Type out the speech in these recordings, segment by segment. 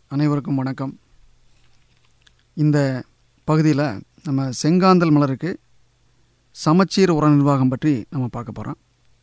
அனைவருக்கும் வணக்கம் இந்த பகுதியில் நம்ம செங்காந்தல் மலருக்கு சமச்சீர் உர நிர்வாகம் பற்றி நம்ம பார்க்க போகிறோம்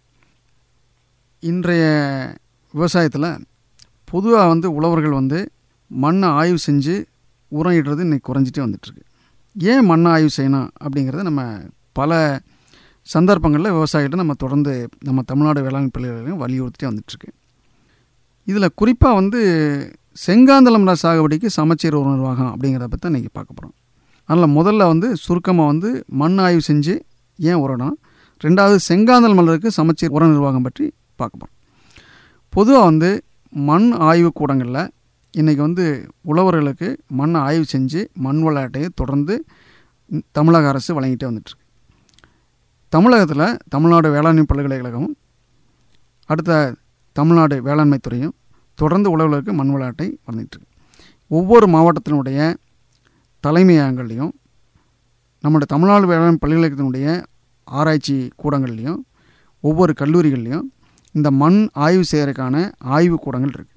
இன்றைய விவசாயத்தில் பொதுவாக வந்து உழவர்கள் வந்து மண்ணை ஆய்வு செஞ்சு உரம் இடுறது இன்னைக்கு குறைஞ்சிட்டே வந்துட்டுருக்கு ஏன் மண்ணை ஆய்வு செய்யணும் அப்படிங்கிறத நம்ம பல சந்தர்ப்பங்களில் விவசாயிகிட்ட நம்ம தொடர்ந்து நம்ம தமிழ்நாடு வேளாண் பிள்ளைகளையும் வலியுறுத்திட்டே வந்துட்டுருக்கு இதில் குறிப்பாக வந்து செங்காந்தளம் சாகுபடிக்கு சமச்சீர் உர நிர்வாகம் அப்படிங்கிறத பற்றி இன்றைக்கி பார்க்க போகிறோம் அதனால் முதல்ல வந்து சுருக்கமாக வந்து மண் ஆய்வு செஞ்சு ஏன் உரணும் ரெண்டாவது செங்காந்தல் மலருக்கு சமச்சீர் உர நிர்வாகம் பற்றி பார்க்க போகிறோம் பொதுவாக வந்து மண் ஆய்வு கூடங்களில் இன்றைக்கி வந்து உழவர்களுக்கு மண் ஆய்வு செஞ்சு மண் வள அட்டையை தொடர்ந்து தமிழக அரசு வழங்கிட்டே வந்துட்டுருக்கு தமிழகத்தில் தமிழ்நாடு வேளாண்மை பல்கலைக்கழகமும் அடுத்த தமிழ்நாடு வேளாண்மை துறையும் தொடர்ந்து உழவர்களுக்கு மண் வள அட்டை வழங்கிட்டுருக்கு ஒவ்வொரு மாவட்டத்தினுடைய தலைமையகங்கள்லையும் நம்முடைய தமிழ்நாடு வேளாண் பல்கலைக்கழகத்தினுடைய ஆராய்ச்சி கூடங்கள்லையும் ஒவ்வொரு கல்லூரிகள்லையும் இந்த மண் ஆய்வு செய்கிறதுக்கான ஆய்வு கூடங்கள் இருக்குது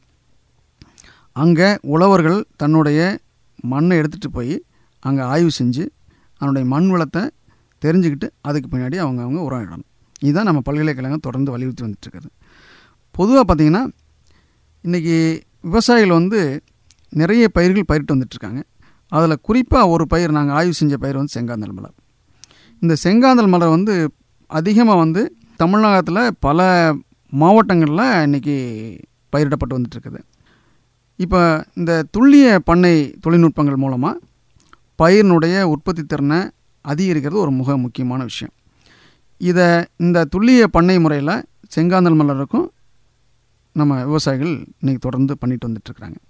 அங்கே உழவர்கள் தன்னுடைய மண்ணை எடுத்துகிட்டு போய் அங்கே ஆய்வு செஞ்சு அதனுடைய மண் வளத்தை தெரிஞ்சுக்கிட்டு அதுக்கு பின்னாடி அவங்க அவங்க உரம் இடணும் இதுதான் நம்ம பல்கலைக்கழகம் தொடர்ந்து வலியுறுத்தி வந்துட்டுருக்குது பொதுவாக பார்த்திங்கன்னா இன்றைக்கி விவசாயிகள் வந்து நிறைய பயிர்கள் பயிரிட்டு வந்துட்டுருக்காங்க அதில் குறிப்பாக ஒரு பயிர் நாங்கள் ஆய்வு செஞ்ச பயிர் வந்து செங்காந்தல் மலர் இந்த செங்காந்தல் மலர் வந்து அதிகமாக வந்து தமிழ்நாட்டில் பல மாவட்டங்களில் இன்றைக்கி பயிரிடப்பட்டு வந்துட்டுருக்குது இப்போ இந்த துல்லிய பண்ணை தொழில்நுட்பங்கள் மூலமாக பயிரினுடைய உற்பத்தி திறனை அதிகரிக்கிறது ஒரு மிக முக்கியமான விஷயம் இதை இந்த துல்லிய பண்ணை முறையில் செங்காந்தல் மலருக்கும் நம்ம விவசாயிகள் இன்றைக்கி தொடர்ந்து பண்ணிட்டு வந்துட்டுருக்குறாங்க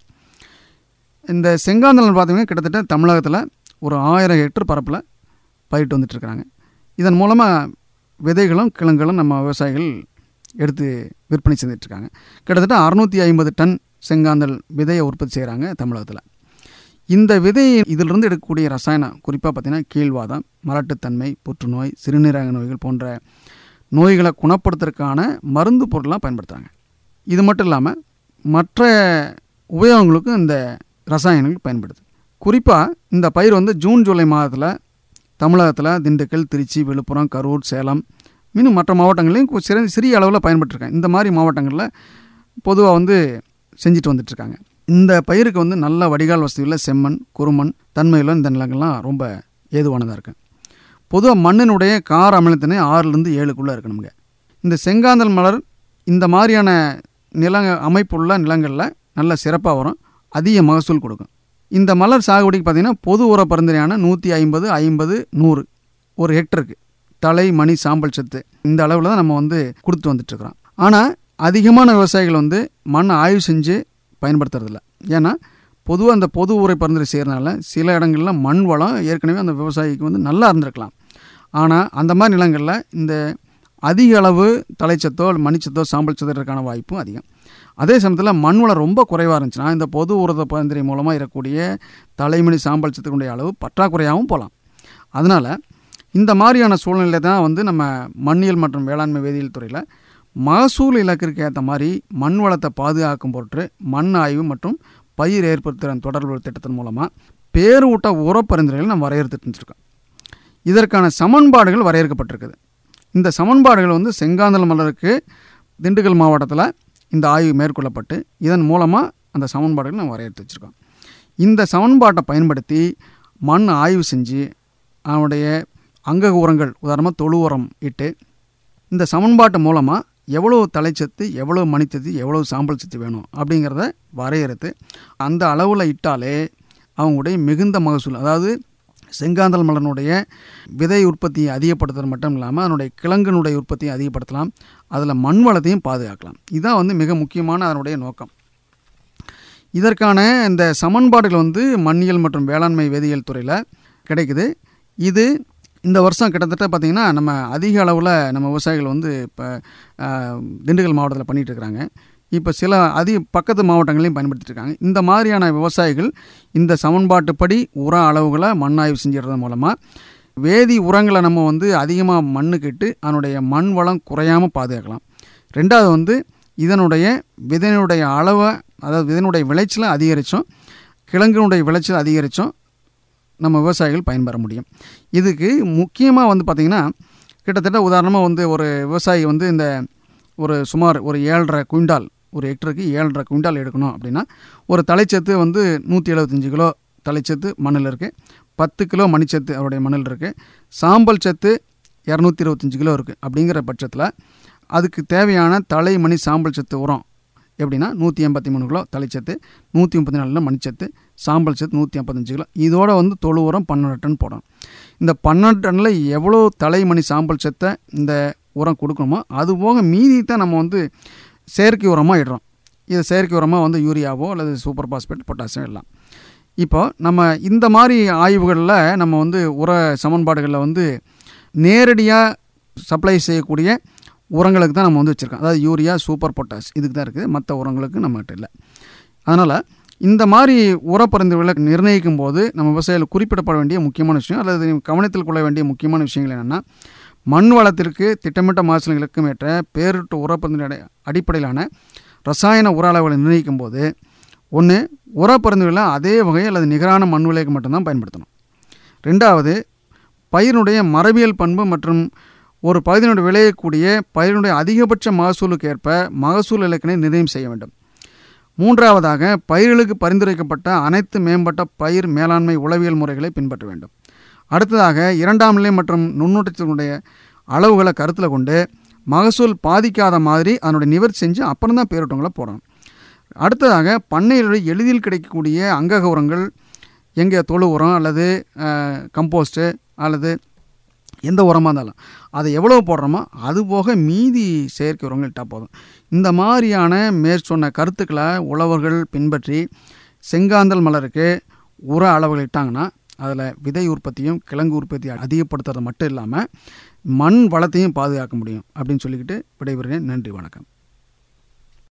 இந்த செங்காந்தல் பார்த்திங்கன்னா கிட்டத்தட்ட தமிழகத்தில் ஒரு ஆயிரம் ஹெக்டர் பரப்பில் பயிரிட்டு வந்துட்டுருக்குறாங்க இதன் மூலமாக விதைகளும் கிழங்குகளும் நம்ம விவசாயிகள் எடுத்து விற்பனை செஞ்சிட்ருக்காங்க கிட்டத்தட்ட அறுநூற்றி ஐம்பது டன் செங்காந்தல் விதையை உற்பத்தி செய்கிறாங்க தமிழகத்தில் இந்த விதை இதிலிருந்து எடுக்கக்கூடிய ரசாயனம் குறிப்பாக பார்த்திங்கன்னா கீழ்வாதம் மலட்டுத்தன்மை புற்றுநோய் சிறுநீரக நோய்கள் போன்ற நோய்களை குணப்படுத்துறதுக்கான மருந்து பொருளாக பயன்படுத்துகிறாங்க இது மட்டும் இல்லாமல் மற்ற உபயோகங்களுக்கும் இந்த ரசாயனங்கள் பயன்படுது குறிப்பாக இந்த பயிர் வந்து ஜூன் ஜூலை மாதத்தில் தமிழகத்தில் திண்டுக்கல் திருச்சி விழுப்புரம் கரூர் சேலம் இன்னும் மற்ற மாவட்டங்களையும் சிறிய சிறிய அளவில் பயன்பட்டுருக்காங்க இந்த மாதிரி மாவட்டங்களில் பொதுவாக வந்து செஞ்சுட்டு வந்துட்டுருக்காங்க இந்த பயிருக்கு வந்து நல்ல வடிகால் வசதியில் செம்மண் குறுமண் தன்மையில் இந்த நிலங்கள்லாம் ரொம்ப ஏதுவானதாக இருக்குது பொதுவாக மண்ணினுடைய கார அமிலத்தினை ஆறுலேருந்து ஏழுக்குள்ளே இருக்கு நமக்கு இந்த செங்காந்தல் மலர் இந்த மாதிரியான நில அமைப்புள்ள நிலங்களில் நல்ல சிறப்பாக வரும் அதிக மகசூல் கொடுக்கும் இந்த மலர் சாகுபடிக்கு பார்த்திங்கன்னா பொது உர பரிந்துரையான நூற்றி ஐம்பது ஐம்பது நூறு ஒரு ஹெக்டருக்கு தலை மணி சாம்பல் சத்து இந்த அளவில் தான் நம்ம வந்து கொடுத்து வந்துட்டுருக்குறோம் ஆனால் அதிகமான விவசாயிகள் வந்து மண் ஆய்வு செஞ்சு பயன்படுத்துறதில்ல ஏன்னா பொதுவாக அந்த பொது உரை பரிந்துரை செய்கிறனால சில இடங்களில் மண் வளம் ஏற்கனவே அந்த விவசாயிக்கு வந்து நல்லா இருந்திருக்கலாம் ஆனால் அந்த மாதிரி நிலங்களில் இந்த அதிக அளவு தலைச்சத்தோ மணிச்சத்தோ சாம்பல் சத்தோ இருக்கான வாய்ப்பும் அதிகம் அதே சமயத்தில் மண் வளம் ரொம்ப குறைவாக இருந்துச்சுன்னா இந்த பொது உரத பரிந்துரை மூலமாக இருக்கக்கூடிய தலைமணி சாம்பல் சத்துக்குடைய அளவு பற்றாக்குறையாகவும் போகலாம் அதனால் இந்த மாதிரியான சூழ்நிலை தான் வந்து நம்ம மண்ணியல் மற்றும் வேளாண்மை வேதியியல் துறையில் மகசூல் இலக்கிற்கு ஏற்ற மாதிரி மண் வளத்தை பாதுகாக்கும் பொருட்டு மண் ஆய்வு மற்றும் பயிர் ஏற்படுத்துகிற தொடர்பு திட்டத்தின் மூலமாக பேரூட்ட உர பரிந்துரைகளை நம்ம வரையறுத்துட்டு இருக்கோம் இதற்கான சமன்பாடுகள் வரையறுக்கப்பட்டிருக்குது இந்த சமன்பாடுகள் வந்து செங்காந்தல் மலருக்கு திண்டுக்கல் மாவட்டத்தில் இந்த ஆய்வு மேற்கொள்ளப்பட்டு இதன் மூலமாக அந்த சமன்பாடுகள் நம்ம வரையறுத்து வச்சுருக்கோம் இந்த சமன்பாட்டை பயன்படுத்தி மண் ஆய்வு செஞ்சு அவனுடைய அங்க உரங்கள் உதாரணமாக தொழு உரம் இட்டு இந்த சமன்பாட்டு மூலமாக எவ்வளோ தலைச்சத்து எவ்வளோ மணிச்சத்து எவ்வளோ சாம்பல் சத்து வேணும் அப்படிங்கிறத வரையறுத்து அந்த அளவில் இட்டாலே அவங்களுடைய மிகுந்த மகசூல் அதாவது செங்காந்தல் மலனுடைய விதை உற்பத்தியை அதிகப்படுத்துறது மட்டும் இல்லாமல் அதனுடைய கிழங்கினுடைய உற்பத்தியை அதிகப்படுத்தலாம் அதில் மண் வளத்தையும் பாதுகாக்கலாம் இதுதான் வந்து மிக முக்கியமான அதனுடைய நோக்கம் இதற்கான இந்த சமன்பாடுகள் வந்து மண்ணியல் மற்றும் வேளாண்மை வேதியியல் துறையில் கிடைக்குது இது இந்த வருஷம் கிட்டத்தட்ட பார்த்திங்கன்னா நம்ம அதிக அளவில் நம்ம விவசாயிகள் வந்து இப்போ திண்டுக்கல் மாவட்டத்தில் பண்ணிகிட்டு இருக்கிறாங்க இப்போ சில அதிக பக்கத்து மாவட்டங்களையும் பயன்படுத்திட்டு இருக்காங்க இந்த மாதிரியான விவசாயிகள் இந்த சமன்பாட்டுப்படி உர அளவுகளை மண் ஆய்வு செஞ்சிடுறது மூலமாக வேதி உரங்களை நம்ம வந்து அதிகமாக மண்ணுக்கு இட்டு அதனுடைய மண் வளம் குறையாமல் பாதுகாக்கலாம் ரெண்டாவது வந்து இதனுடைய விதையினுடைய அளவை அதாவது விதையினுடைய விளைச்சலை அதிகரித்தோம் கிழங்குனுடைய விளைச்சல் அதிகரித்தும் நம்ம விவசாயிகள் பயன்பெற முடியும் இதுக்கு முக்கியமாக வந்து பார்த்திங்கன்னா கிட்டத்தட்ட உதாரணமாக வந்து ஒரு விவசாயி வந்து இந்த ஒரு சுமார் ஒரு ஏழரை குவிண்டால் ஒரு ஹெக்டருக்கு ஏழரை குவிண்டால் எடுக்கணும் அப்படின்னா ஒரு தலைச்சத்து வந்து நூற்றி எழுபத்தஞ்சு கிலோ தலைச்சத்து மண்ணில் இருக்குது பத்து கிலோ மணிச்சத்து அவருடைய மண்ணில் இருக்குது சாம்பல் சத்து இரநூத்தி இருபத்தஞ்சி கிலோ இருக்குது அப்படிங்கிற பட்சத்தில் அதுக்கு தேவையான தலை மணி சாம்பல் சத்து உரம் எப்படின்னா நூற்றி எண்பத்தி மூணு கிலோ தலைச்சத்து நூற்றி முப்பத்தி நாலு கிலோ மணிச்சத்து சாம்பல் சத்து நூற்றி ஐம்பத்தஞ்சு கிலோ இதோட வந்து தொழு உரம் பன்னெண்டு டன் போடணும் இந்த பன்னெண்டு டன்னில் எவ்வளோ தலைமணி சாம்பல் சத்தை இந்த உரம் கொடுக்கணுமோ அது போக மீதி தான் நம்ம வந்து செயற்கை உரமாக இடுறோம் இது செயற்கை உரமாக வந்து யூரியாவோ அல்லது சூப்பர் பாஸ்பேட் பொட்டாசியம் எல்லாம் இப்போ நம்ம இந்த மாதிரி ஆய்வுகளில் நம்ம வந்து உர சமன்பாடுகளில் வந்து நேரடியாக சப்ளை செய்யக்கூடிய உரங்களுக்கு தான் நம்ம வந்து வச்சுருக்கோம் அதாவது யூரியா சூப்பர் பொட்டாஸ் இதுக்கு தான் இருக்குது மற்ற உரங்களுக்கு நம்மகிட்ட இல்லை அதனால் இந்த மாதிரி உரப்பரிந்துரைகளை நிர்ணயிக்கும் போது நம்ம விவசாயிகள் குறிப்பிடப்பட வேண்டிய முக்கியமான விஷயம் அல்லது கவனத்தில் கொள்ள வேண்டிய முக்கியமான விஷயங்கள் என்னென்னா மண் வளத்திற்கு திட்டமிட்ட மாசுகளுக்கும் ஏற்ற பேரிட்டு உரப்பரிந்துரை அடிப்படையிலான ரசாயன உர அளவுகளை நிர்ணயிக்கும் போது ஒன்று உரப்பரிந்துரைகளை அதே வகை அல்லது நிகரான மண் விலைக்கு மட்டும்தான் பயன்படுத்தணும் ரெண்டாவது பயிரினுடைய மரபியல் பண்பு மற்றும் ஒரு பகுதியினுடைய விளையக்கூடிய பயிரினுடைய அதிகபட்ச மகசூலுக்கு ஏற்ப மகசூல் இலக்கினை நிர்ணயம் செய்ய வேண்டும் மூன்றாவதாக பயிர்களுக்கு பரிந்துரைக்கப்பட்ட அனைத்து மேம்பட்ட பயிர் மேலாண்மை உளவியல் முறைகளை பின்பற்ற வேண்டும் அடுத்ததாக இரண்டாம் நிலை மற்றும் நுண்ணூட்டத்தினுடைய அளவுகளை கருத்தில் கொண்டு மகசூல் பாதிக்காத மாதிரி அதனுடைய நிவர்த்தி செஞ்சு அப்புறம் தான் பேரிட்டங்களை போடணும் அடுத்ததாக பண்ணையிலுடைய எளிதில் கிடைக்கக்கூடிய அங்கக உரங்கள் எங்கே தொழு உரம் அல்லது கம்போஸ்ட்டு அல்லது எந்த உரமாக இருந்தாலும் அதை எவ்வளோ போடுறோமோ அது போக மீதி செயற்கை உரங்கள் இட்டால் போதும் இந்த மாதிரியான மேற்சொன்ன கருத்துக்களை உழவர்கள் பின்பற்றி செங்காந்தல் மலருக்கு உர அளவுகள் இட்டாங்கன்னா அதில் விதை உற்பத்தியும் கிழங்கு உற்பத்தி அதிகப்படுத்துறது மட்டும் இல்லாமல் மண் வளத்தையும் பாதுகாக்க முடியும் அப்படின்னு சொல்லிக்கிட்டு விடைபெறுகிறேன் நன்றி வணக்கம்